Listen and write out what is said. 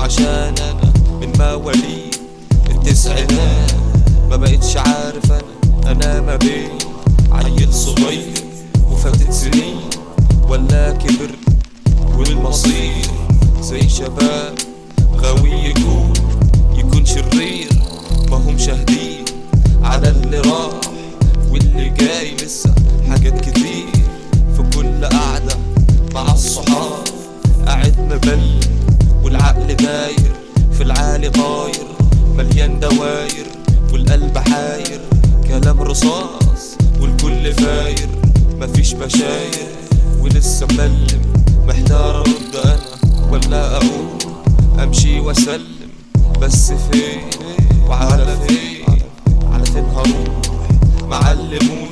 عشان انا من مواليد التسعينات ما بقتش عارف انا انا ما بين عيل صغير وفاتت سنين ولا كبر والمصير زي شباب غاوي يكون يكون شرير ما هم شاهدين على اللي راح واللي جاي لسه حاجات كتير في كل قعدة مع الصحاب قاعد مبلم والعقل داير في العالي طاير مليان دواير والقلب حاير كلام رصاص والكل فاير مفيش بشاير ولسه مبلم محتار ارد انا ولا اقول امشي واسلم بس فين وعلى فين على فين هروح معلمون